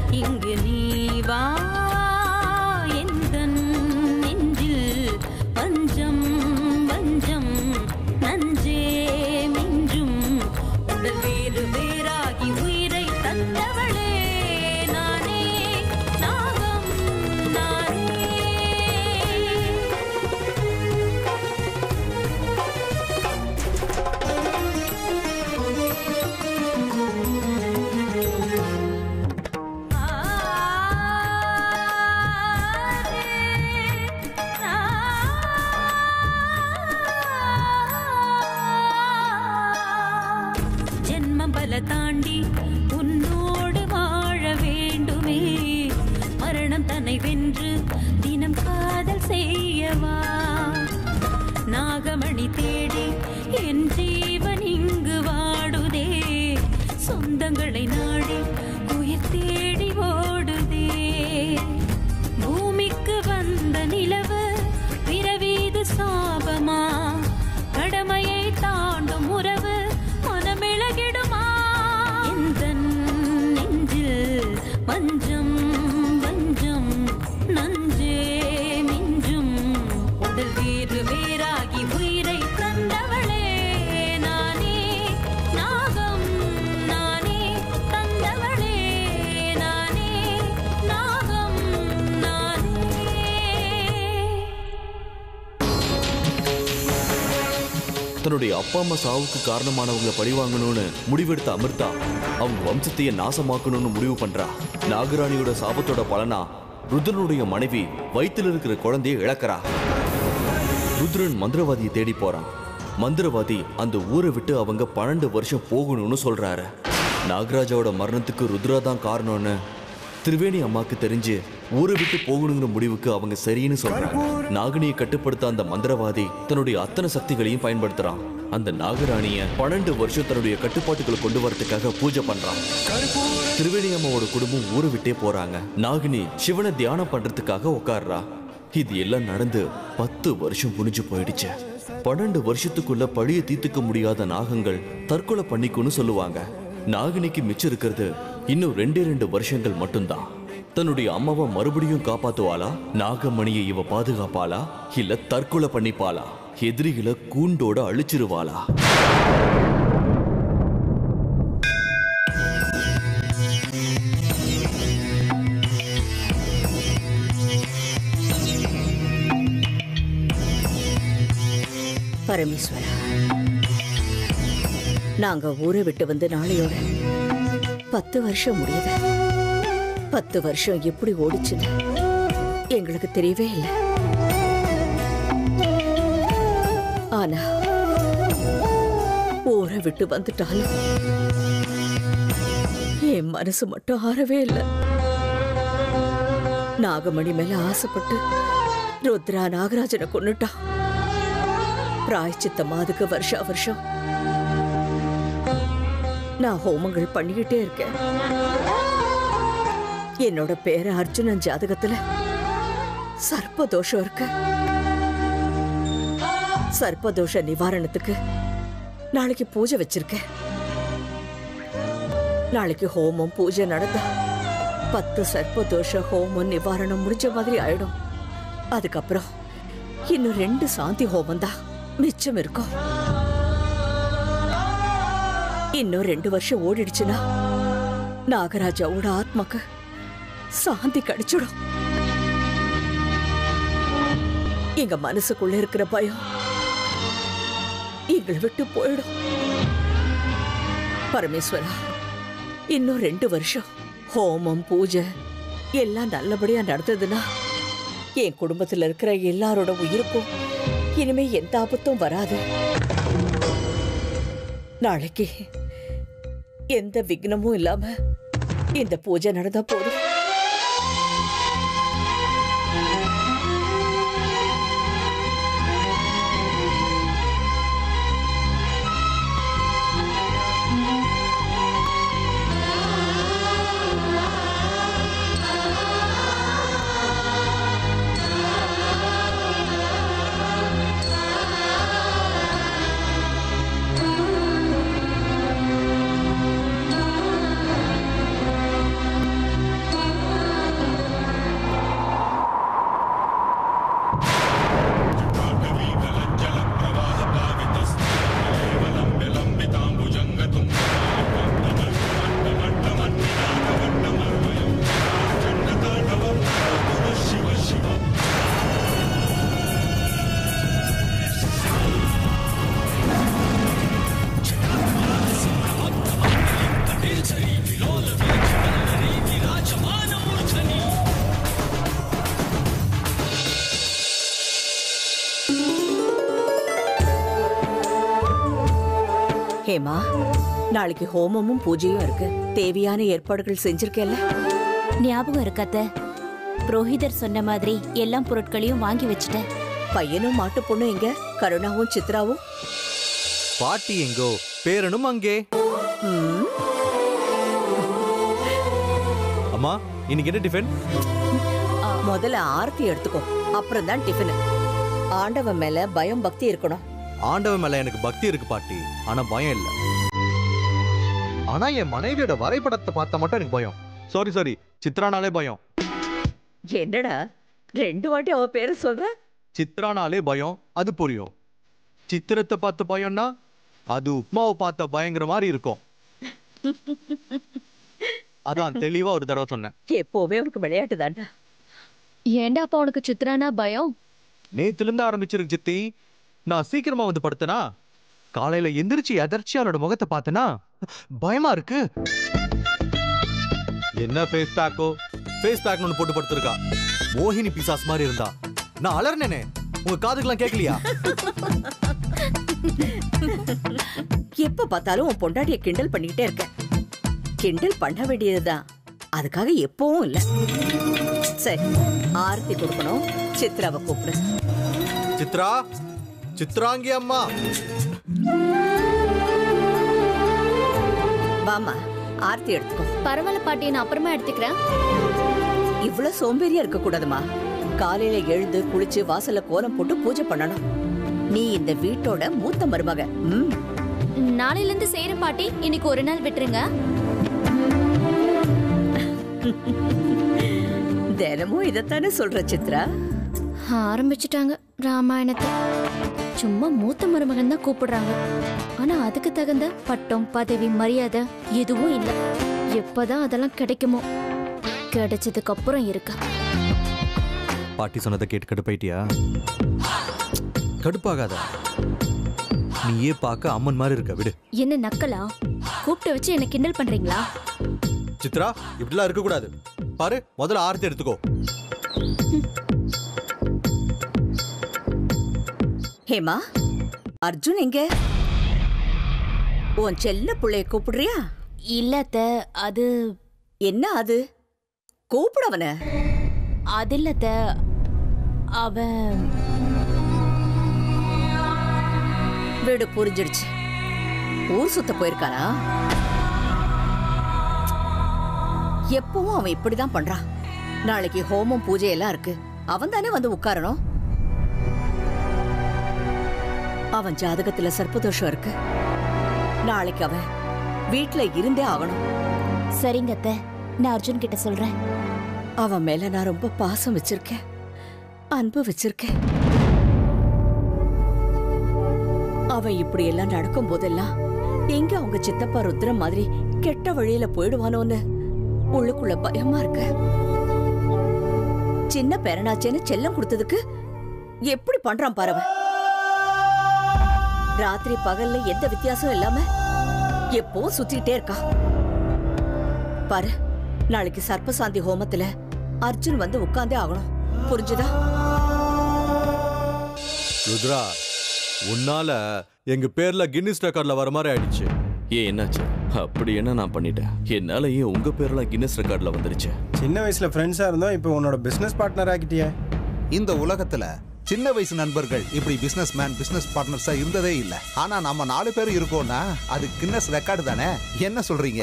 இங்கு நீ வா எந்தன் நெஞ்சில் பஞ்சம் வஞ்சம் நஞ்சே மிஞ்சும் உடல் வேறு வேறாகி உயிரை தந்தவளே நானே நாகம் நானே ஜென்மம் பல தாண்டி உன்னோடு வாழ வேண்டுமே மரணம் தன்னை வென்று தினம் காதல் செய்யவா நாகமணி தேடி என் ஜீவன் இங்கு வாடுதே சொந்தங்களை நாடி உயிர் தேடி ஓடுதே பூமிக்கு வந்த நிலவு பிறவீது சாபமா கடமையை தாண்டும் உறவு மனமிளகிடுமா எந்தன் நெஞ்சில் பஞ்சம் வஞ்சம் நஞ்சே மிஞ்சும் உடல் வேறு வேறாகி உயிரை தந்தவளே நானே நாகம் நானே தந்தவளே நானே நாகம் நானே தன்னுடைய அப்பா அம்மா சாவுக்கு காரணமானவங்களை பழிவாங்கணும்னு முடிவெடுத்த அமிர்தா அவங்க வம்சத்தையே நாசமாக்கணும்னு முடிவு பண்றா நாகராணியோட சாபத்தோட பலனா ருத்ரனுடைய மனைவி வயித்துல இருக்கிற குழந்தையை இழக்கிறா ருத்ரன் மந்திரவாதியை தேடி போறான் மந்திரவாதி அந்த ஊரை விட்டு அவங்க பன்னெண்டு வருஷம் போகணும்னு சொல்றாரு நாகராஜாவோட மரணத்துக்கு ருத்ரா தான் காரணம்னு திரிவேணி அம்மாக்கு தெரிஞ்சு ஊரை விட்டு போகணுங்கிற முடிவுக்கு அவங்க சரின்னு சொல்றாங்க நாகினியை கட்டுப்படுத்த அந்த மந்திரவாதி தன்னுடைய அத்தனை சக்திகளையும் பயன்படுத்துறான் அந்த நாகராணிய பன்னெண்டு வருஷம் தன்னுடைய கட்டுப்பாட்டுக்குள்ள கொண்டு வரதுக்காக பூஜை பண்றான் திரிவேணி அம்மாவோட குடும்பம் ஊரை விட்டே போறாங்க நாகினி சிவனை தியானம் பண்றதுக்காக உட்கார்றா இது எல்லாம் நடந்து பத்து வருஷம் முடிஞ்சு போயிடுச்சு பன்னெண்டு வருஷத்துக்குள்ள பழிய தீர்த்துக்க முடியாத நாகங்கள் தற்கொலை பண்ணிக்குன்னு சொல்லுவாங்க நாகினிக்கு மிச்சம் இருக்கிறது இன்னும் ரெண்டே ரெண்டு வருஷங்கள் மட்டும்தான் தன்னுடைய அம்மாவை மறுபடியும் காப்பாத்துவாளா நாகமணியை இவ பாதுகாப்பாளா இல்ல தற்கொலை பண்ணிப்பாளா எதிரிகளை கூண்டோட அழிச்சிருவாளா பரமேஸ்வரா நாங்க ஊரை விட்டு வந்து நாளையோட பத்து வருஷம் முடியுது பத்து வருஷம் எப்படி ஓடிச்சுன்னு எங்களுக்கு தெரியவே இல்லை ஆனா ஊரை விட்டு வந்துட்டாலும் என் மனசு மட்டும் ஆறவே இல்லை நாகமணி மேல ஆசைப்பட்டு ருத்ரா நாகராஜனை கொன்னுட்டான் பிராயச்சித்தமா அதுக்கு வருஷா வருஷம் நான் ஹோமங்கள் பண்ணிக்கிட்டே இருக்கேன் என்னோட பேர அர்ஜுனன் ஜாதகத்துல சர்ப்பதோஷம் இருக்கு சர்ப்பதோஷ நிவாரணத்துக்கு நாளைக்கு பூஜை வச்சிருக்கேன் நாளைக்கு ஹோமம் பூஜை நடந்தா பத்து சர்ப்பதோஷ ஹோமம் நிவாரணம் முடிஞ்ச மாதிரி ஆயிடும் அதுக்கப்புறம் இன்னும் ரெண்டு சாந்தி ஹோமம் தான் மிச்சம் இருக்கும் இன்னும் ரெண்டு வருஷம் ஓடிடுச்சுன்னா நாகராஜாவோட ஆத்மாக்கு சாந்தி கிடைச்சிடும் எங்க மனசுக்குள்ள இருக்கிற பயம் எங்களை விட்டு போயிடும் பரமேஸ்வரா இன்னும் ரெண்டு வருஷம் ஹோமம் பூஜை எல்லாம் நல்லபடியா நடந்ததுன்னா என் குடும்பத்துல இருக்கிற எல்லாரோட உயிருக்கும் இனிமே எந்த ஆபத்தும் வராது நாளைக்கு எந்த விக்னமும் இல்லாம இந்த பூஜை நடந்தா போதும் ஹேமா நாளைக்கு ஹோமமும் பூஜையும் இருக்கு தேவையான ஏற்பாடுகள் செஞ்சிருக்கேல்ல ஞாபகம் இருக்காத்த புரோஹிதர் சொன்ன மாதிரி எல்லா பொருட்களையும் வாங்கி வச்சுட்டேன் பையனும் மாட்டு பொண்ணும் எங்க கருணாவும் சித்ராவும் பாட்டி எங்கோ பேரனும் அங்கே ம், அம்மா இன்னைக்கு என்ன டிஃபன் முதல்ல ஆரத்தி எடுத்துக்கோ அப்புறம் தான் டிஃபன் ஆண்டவன் மேல பயம் பக்தி இருக்கணும் ஆண்டவன் மேல எனக்கு பக்தி இருக்கு பாட்டி ஆனா பயம் இல்ல ஆனா என் மனைவியோட வரைபடத்தை பார்த்தா மட்டும் எனக்கு பயம் சாரி சாரி சித்ரானாலே பயம் என்னடா ரெண்டு வாட்டி அவ பேரை சொல்ற சித்ரானாலே பயம் அது புரியும் சித்திரத்தை பார்த்த பயம்னா அது உப்மாவை பார்த்த பயங்கர மாதிரி இருக்கும் அதான் தெளிவா ஒரு தடவை சொன்னேன் எப்பவுமே உனக்கு விளையாட்டு தாண்டா ஏன்டா அப்பா உனக்கு சித்ரானா பயம் நேத்துல இருந்து ஆரம்பிச்சிருக்கு சித்தி நான் சீக்கிரமா வந்து படுத்தனா காலையில எந்திரிச்சு எதர்ச்சியா அவளோட முகத்தை பார்த்தனா பயமா இருக்கு என்ன ஃபேஸ் பேக்கோ ஃபேஸ் பேக் ஒன்று போட்டு படுத்திருக்கா மோகினி பிசாஸ் மாதிரி இருந்தா நான் அலர்னேனே உங்க காதுக்கெல்லாம் கேட்கலையா எப்ப பார்த்தாலும் உன் பொண்டாட்டிய கிண்டல் பண்ணிக்கிட்டே இருக்க கிண்டல் பண்ண வேண்டியதுதான் அதுக்காக எப்பவும் இல்ல சரி ஆரத்தி கொடுக்கணும் சித்ராவை கூப்பிடு சித்ரா சித்ராங்கி அம்மா வாமா ஆரத்தி எடுத்துக்கோ பரவாயில்ல பாட்டி நான் அப்புறமா எடுத்துக்கிறேன் இவ்வளவு சோம்பேறியா இருக்க கூடாதுமா காலையில எழுந்து குளிச்சு வாசல்ல கோலம் போட்டு பூஜை பண்ணணும் நீ இந்த வீட்டோட மூத்த மருமக ம் நாளையில இருந்து செய்யறேன் பாட்டி இன்னைக்கு ஒரு நாள் விட்டுருங்க தினமும் இதைத்தானே சொல்ற சித்ரா ஆரம்பிச்சிட்டாங்க ராமாயணத்தை சும்மா மூத்த மருமகன் தான் கூப்பிடுறாங்க ஆனா அதுக்கு தகுந்த பட்டம் பதவி மரியாதை எதுவும் இல்ல எப்பதான் அதெல்லாம் கிடைக்குமோ கிடைச்சதுக்கு அப்புறம் இருக்கா பாட்டி சொன்னதை கேட்டு கடுப்பாயிட்டியா கடுப்பாகாத நீயே பார்க்க அம்மன் மாதிரி இருக்க விடு என்ன நக்கலா கூப்பிட்டு வச்சு என்ன கிண்டல் பண்றீங்களா சித்ரா இப்படிலாம் இருக்க கூடாது பாரு முதல்ல ஆரத்தி எடுத்துக்கோ ஹேமா அர்ஜுன் எங்க உன் செல்ல புள்ளைய கூப்பிடுறியா இல்ல அத்த அது என்ன அது கூப்பிடவன அது இல்ல அத்த அவன் வீடு புரிஞ்சிடுச்சு ஊர் சுத்த போயிருக்கானா எப்பவும் அவன் இப்படிதான் பண்றான் நாளைக்கு ஹோமம் பூஜை எல்லாம் இருக்கு அவன் தானே வந்து உட்காரணும் அவன் ஜாதகத்துல சர்ப்பதோஷம் இருக்கு நாளைக்கு அவன் வீட்ல இருந்தே ஆகணும் சரிங்க அத்த நான் அர்ஜுன் கிட்ட சொல்றேன் அவன் மேல நான் ரொம்ப பாசம் வச்சிருக்கேன் அன்பு வச்சிருக்கேன் அவன் இப்படி எல்லாம் நடக்கும் போதெல்லாம் எங்க அவங்க சித்தப்பா ருத்ரம் மாதிரி கெட்ட வழியில போயிடுவானோன்னு உள்ளுக்குள்ள பயமா இருக்கு சின்ன பேரனாச்சேன்னு செல்லம் கொடுத்ததுக்கு எப்படி பண்றான் பாரு அவன் ராத்திரி பகல்ல எந்த வித்தியாசம் இல்லாம எப்பவும் சுத்திட்டே இருக்கா பாரு நாளைக்கு சர்ப்பசாந்தி ஹோமத்துல அர்ஜுன் வந்து உட்கார்ந்தே ஆகணும் புரிஞ்சுதா ருத்ரா உன்னால எங்க பேர்ல கின்னிஸ் ரெக்கார்ட்ல வர மாதிரி ஆயிடுச்சு ஏன் என்னாச்சு அப்படி என்ன நான் பண்ணிட்டேன் என்னால ஏன் உங்க பேர்லாம் கின்னஸ் ரெக்கார்ட்ல வந்துருச்சு சின்ன வயசுல ஃப்ரெண்ட்ஸா இருந்தோம் இப்போ உன்னோட பிசினஸ் பார்ட்னர் ஆக்கிட்டியே இந்த உலகத்துல சின்ன வயசு நண்பர்கள் இப்படி பிசினஸ் மேன் பிசினஸ் பார்ட்னர்ஸா இருந்ததே இல்ல ஆனா நம்ம நாலு பேர் இருக்கோம்னா அது கின்னஸ் ரெக்கார்டு தானே என்ன சொல்றீங்க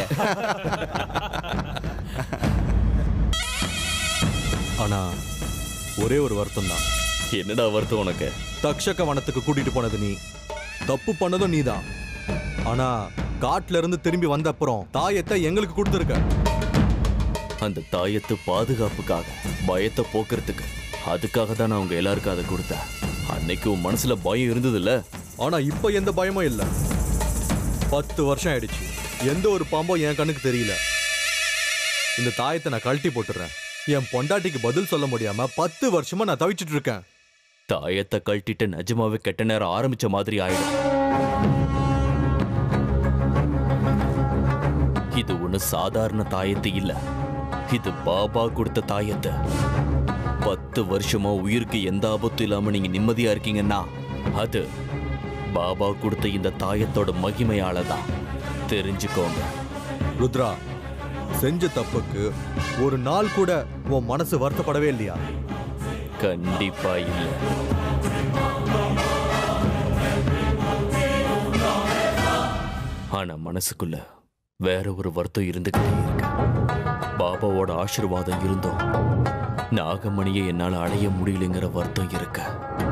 ஆனா ஒரே ஒரு வருத்தம் தான் என்னடா வருத்தம் உனக்கு தக்ஷக வனத்துக்கு கூட்டிட்டு போனது நீ தப்பு பண்ணதும் நீதான் ஆனா காட்டுல இருந்து திரும்பி வந்த அப்புறம் தாயத்தை எங்களுக்கு கொடுத்துருக்க அந்த தாயத்து பாதுகாப்புக்காக பயத்தை போக்குறதுக்கு அதுக்காக தான் நான் உங்க எல்லாருக்கும் அதை கொடுத்தேன் அன்னைக்கு உன் மனசுல பயம் இருந்ததுல்ல ஆனா இப்ப எந்த பயமும் இல்ல பத்து வருஷம் ஆயிடுச்சு எந்த ஒரு பாம்போ என் கண்ணுக்கு தெரியல இந்த தாயத்தை நான் கழட்டி போட்டுறேன் என் பொண்டாட்டிக்கு பதில் சொல்ல முடியாம பத்து வருஷமா நான் தவிச்சிட்டு இருக்கேன் தாயத்தை கழட்டிட்டு நிஜமாவே கெட்ட நேரம் ஆரம்பிச்ச மாதிரி ஆயிடும் இது ஒண்ணு சாதாரண தாயத்து இல்ல இது பாபா கொடுத்த தாயத்து பத்து வருஷமா உயிருக்கு எந்த ஆபத்தும் இல்லாம நீங்க நிம்மதியா இருக்கீங்கன்னா அது பாபா கொடுத்த இந்த தாயத்தோட மகிமையால தான் தெரிஞ்சுக்கோங்க ருத்ரா செஞ்ச தப்புக்கு ஒரு நாள் கூட உன் மனசு வருத்தப்படவே இல்லையா கண்டிப்பா இல்லை ஆனா மனசுக்குள்ள வேற ஒரு வருத்தம் இருந்துகிட்டே இருக்கு பாபாவோட ஆசீர்வாதம் இருந்தும் நாகமணியை என்னால அடைய முடியலைங்கிற வருத்தம் இருக்கு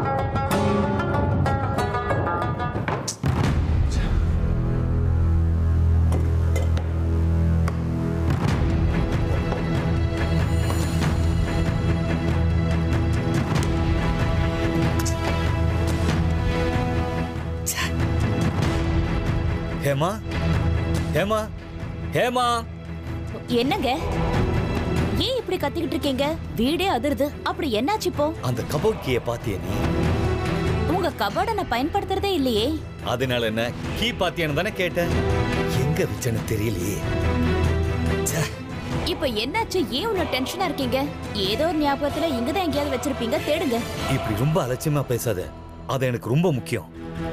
ஹேமா ஹேமா ஹேமா என்னங்க ஏன் இப்படி கத்திக்கிட்டு இருக்கீங்க வீடே அதிருது அப்படி என்னாச்சு இப்போ அந்த கபோர்ட் கீயை பாத்தியா நீ உங்க கபோர்டை நான் பயன்படுத்துறதே இல்லையே அதனால என்ன கீ பாத்தியான்னு தானே கேட்டேன் எங்க வச்சேன்னு தெரியலையே ச்சே, இப்போ என்னாச்சு ஏன் இவ்வளவு டென்ஷனா இருக்கீங்க ஏதோ ஒரு ஞாபகத்துல இங்கதான் எங்கேயாவது வச்சிருப்பீங்க தேடுங்க இப்படி ரொம்ப அலட்சியமா பேசாத அது எனக்கு ரொம்ப முக்கியம்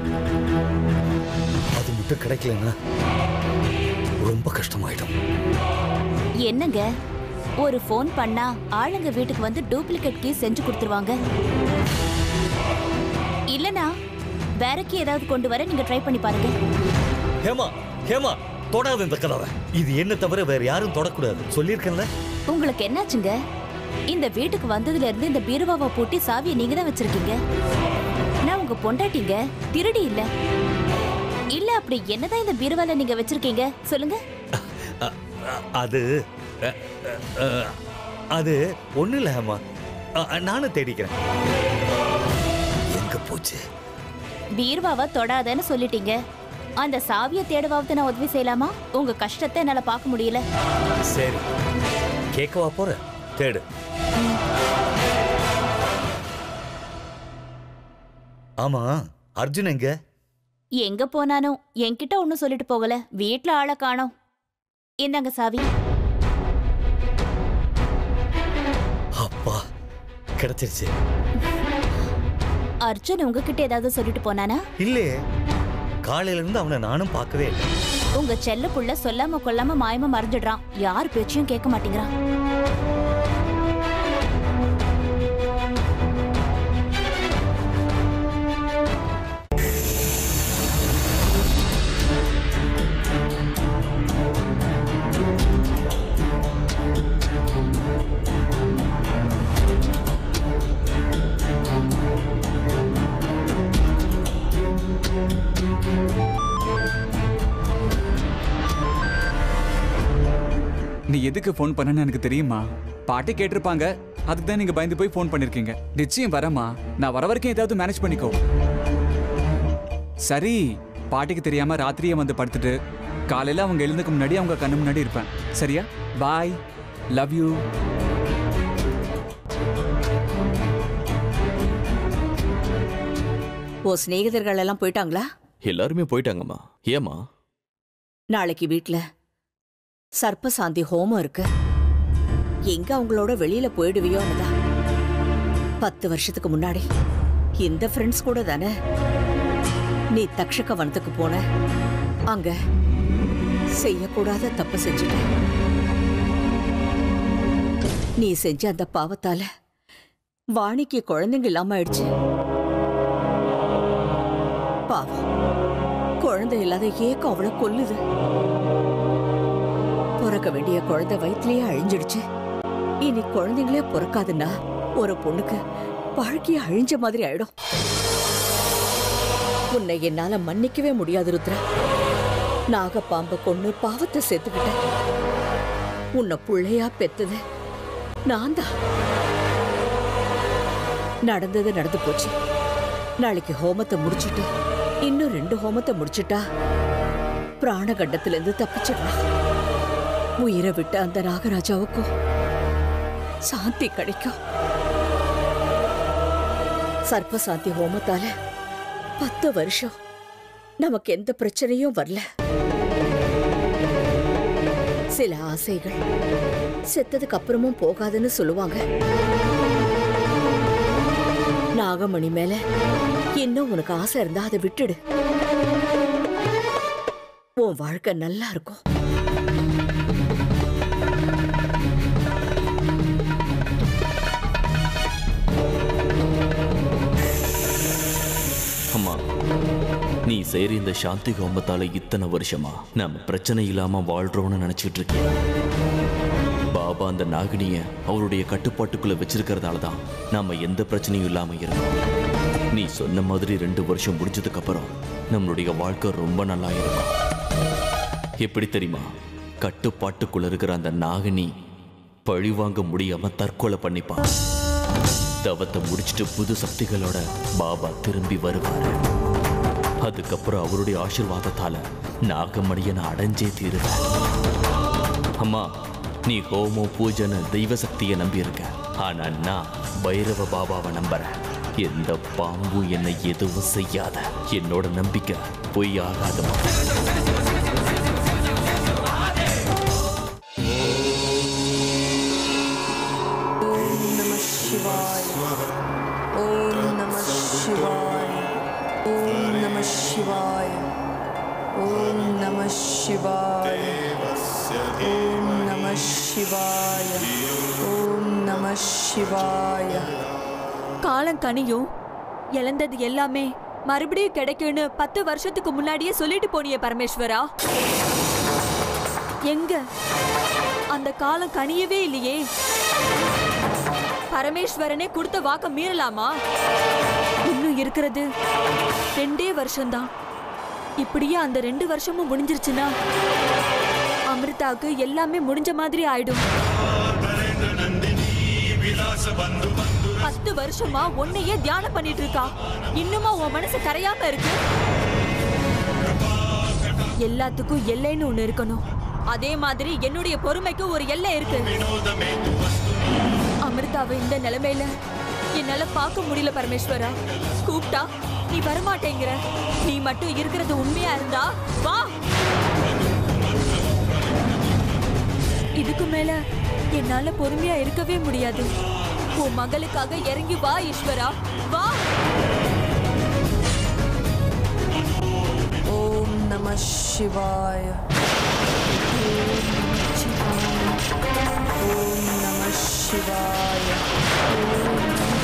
அது மட்டும் கிடைக்கலன்னா ரொம்ப கஷ்டமாயிடும் என்னங்க ஒரு ஃபோன் பண்ணா ஆளுங்க வீட்டுக்கு வந்து டூப்ளிகேட் கீ செஞ்சு கொடுத்துருவாங்க இல்லனா வேற கீ ஏதாவது கொண்டு வர நீங்க ட்ரை பண்ணி பாருங்க ஹேமா ஹேமா தொடாத இந்த கதவை இது என்ன தவிர வேற யாரும் தொடக்கூடாது சொல்லியிருக்கேன்ல உங்களுக்கு என்னாச்சுங்க இந்த வீட்டுக்கு வந்ததுல இருந்து இந்த பீருவாவை பூட்டி சாவியை நீங்க தான் வச்சிருக்கீங்க நான் உங்க பொண்டாட்டிங்க திருடி இல்ல இல்ல அப்படி என்னதான் இந்த பீருவால நீங்க வச்சிருக்கீங்க சொல்லுங்க அ- அ- அது அ- அ- அ- அது ஒண்ணு இல்ல ஹேமா அ- அ, நானும் தேடிக்கிறேன் எங்க போச்சு பீர்வாவை தொடாதன்னு சொல்லிட்டீங்க அந்த சாவியை தேடவாவது நான் உதவி செய்யலாமா உங்க கஷ்டத்தை என்னால பார்க்க முடியல சரி கேட்கவா போற தேடு ஆமா அர்ஜுன் எங்க எங்க போனானோ என்கிட்ட ஒன்னும் சொல்லிட்டு போகல வீட்ல ஆளை காணோம் இந்தாங்க சாவி அப்பா கிடைச்சிருச்சு அர்ஜுன் உங்ககிட்ட ஏதாவது சொல்லிட்டு போனானா இல்லையே காலையில இருந்து அவனை நானும் பார்க்கவே இல்லை உங்க செல்ல புள்ள சொல்லாம கொல்லாம மாயமா மறைஞ்சிடுறான் யார் பேச்சையும் கேட்க மாட்டேங்கிறான் நீ எதுக்கு ஃபோன் பண்ணன்னு எனக்கு தெரியுமா பாட்டி கேட்டிருப்பாங்க அதுக்கு தான் நீங்க பயந்து போய் ஃபோன் பண்ணிருக்கீங்க நிச்சயம் வரமா நான் வர வரைக்கும் ஏதாவது மேனேஜ் பண்ணிக்கோ சரி பாட்டிக்கு தெரியாம ராத்திரியே வந்து படுத்துட்டு காலையில அவங்க எழுந்துக்கு முன்னாடி அவங்க கண்ணு முன்னாடி இருப்பேன் சரியா பாய் லவ் யூ ஓ சிநேகிதர்கள் எல்லாம் போயிட்டாங்களா எல்லாருமே போயிட்டாங்கம்மா ஏம்மா நாளைக்கு வீட்ல சர்ப்பசாந்தி ஹோமம் இருக்கு எங்க அவங்களோட வெளியில போயிடுவியோன்னு தான் பத்து வருஷத்துக்கு முன்னாடி இந்த ஃப்ரெண்ட்ஸ் கூட தானே நீ தக்ஷக வனத்துக்கு போன அங்க செய்யக்கூடாத தப்பு செஞ்சுட்ட நீ செஞ்ச அந்த பாவத்தால வாணிக்கு குழந்தைங்க இல்லாம ஆயிடுச்சு பாவம் குழந்தை இல்லாத ஏக்கம் அவளை கொல்லுது பிறக்க வேண்டிய குழந்தை வயிற்றுலயே அழிஞ்சிடுச்சு இனி குழந்தைங்களே பிறக்காதுன்னா ஒரு பொண்ணுக்கு வாழ்க்கைய அழிஞ்ச மாதிரி ஆயிடும் உன்னை என்னால மன்னிக்கவே முடியாது ருத்ரா நாகப்பாம்பை கொன்னு பாவத்தை சேர்த்துக்கிட்டேன் உன்னை புள்ளையா பெத்தது நான் தான் நடந்தது நடந்து போச்சு நாளைக்கு ஹோமத்தை முடிச்சிட்டு இன்னும் ரெண்டு ஹோமத்தை முடிச்சிட்டா பிராணகண்டத்துல இருந்து தப்பிச்சிடலாம் உயிரை விட்ட அந்த நாகராஜாவுக்கும் சாந்தி கிடைக்கும் சர்ப்பசாந்தி ஹோமத்தால பத்து வருஷம் நமக்கு எந்த பிரச்சனையும் வரல சில ஆசைகள் செத்ததுக்கு அப்புறமும் போகாதுன்னு சொல்லுவாங்க நாகமணி மேல இன்னும் உனக்கு ஆசை இருந்தா அதை விட்டுடு உன் வாழ்க்கை நல்லா இருக்கும் அம்மா நீ செய்யற இந்த சாந்தி ஹோமத்தால இத்தனை வருஷமா நம்ம பிரச்சனை இல்லாம வாழ்றோம்னு நினைச்சிட்டு இருக்கேன் பாபா அந்த நாகினிய அவருடைய கட்டுப்பாட்டுக்குள்ள வச்சிருக்கிறதால தான் நாம எந்த பிரச்சனையும் இல்லாம இருக்கோம் நீ சொன்ன மாதிரி ரெண்டு வருஷம் முடிஞ்சதுக்கு அப்புறம் நம்மளுடைய வாழ்க்கை ரொம்ப நல்லா இருக்கும் எப்படி தெரியுமா கட்டுப்பாட்டுக்குள்ள இருக்கிற அந்த நாகினி பழி வாங்க முடியாம தற்கொலை பண்ணிப்பா தவத்தை முடிச்சிட்டு புது சக்திகளோட பாபா திரும்பி வருவாரு அதுக்கப்புறம் அவருடைய ஆசீர்வாதத்தால நாகமணியை நான் அடைஞ்சே தீருவேன் அம்மா நீ ஹோமம் பூஜனை தெய்வ சக்தியை நம்பி இருக்க ஆனா நான் பைரவ பாபாவை நம்புறேன் எந்த பாம்பும் என்னை எதுவும் செய்யாத என்னோட நம்பிக்கை பொய் ஆகாதமா நம சிவாய ஓம் நம சிவாய ஓம் நம சிவாய ஓம் நம சிவாய ஓம் நம சிவாய ஓம் நம சிவாய காலம் கனியும் இழந்தது எல்லாமே மறுபடியும் கிடைக்கும்னு பத்து வருஷத்துக்கு முன்னாடியே சொல்லிட்டு போனியே பரமேஸ்வரா எங்க அந்த காலம் கனியவே இல்லையே பரமேஸ்வரனே கொடுத்த வாக்க மீறலாமா இன்னும் இருக்கிறது ரெண்டே வருஷம்தான் இப்படியே அந்த ரெண்டு வருஷமும் முடிஞ்சிருச்சுன்னா அமிர்தாவுக்கு எல்லாமே முடிஞ்ச மாதிரி ஆயிடும் பத்து வருஷமா உன்னையே தியானம் பண்ணிட்டு இருக்கா இன்னுமா உன் மனசு கரையாம இருக்கு எல்லாத்துக்கும் எல்லைன்னு ஒண்ணு இருக்கணும் அதே மாதிரி என்னுடைய பொறுமைக்கு ஒரு எல்லை இருக்கு அமிர்தாவை இந்த நிலைமையில என்னால பார்க்க முடியல பரமேஸ்வரா கூப்பிட்டா நீ வரமாட்டேங்கிற நீ மட்டும் இருக்கிறது உண்மையா இருந்தா வா இதுக்கு மேல என்னால பொறுமையா இருக்கவே முடியாது உன் மகளுக்காக இறங்கி வா ஈஸ்வரா வா ஓம் நம சிவாய ஓம் நம சிவாய ஓம் நம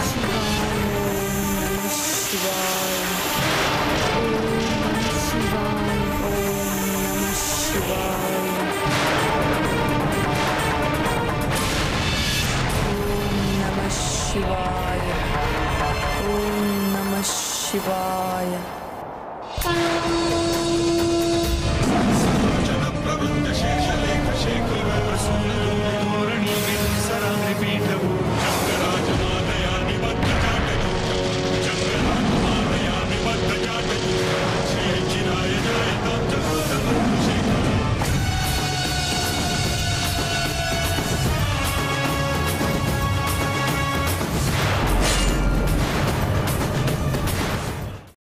சிவாய ஓம் நம சிவாய ஓம் நம சிவாய ஓம் நம சிவாய ஓம் நம சிவாய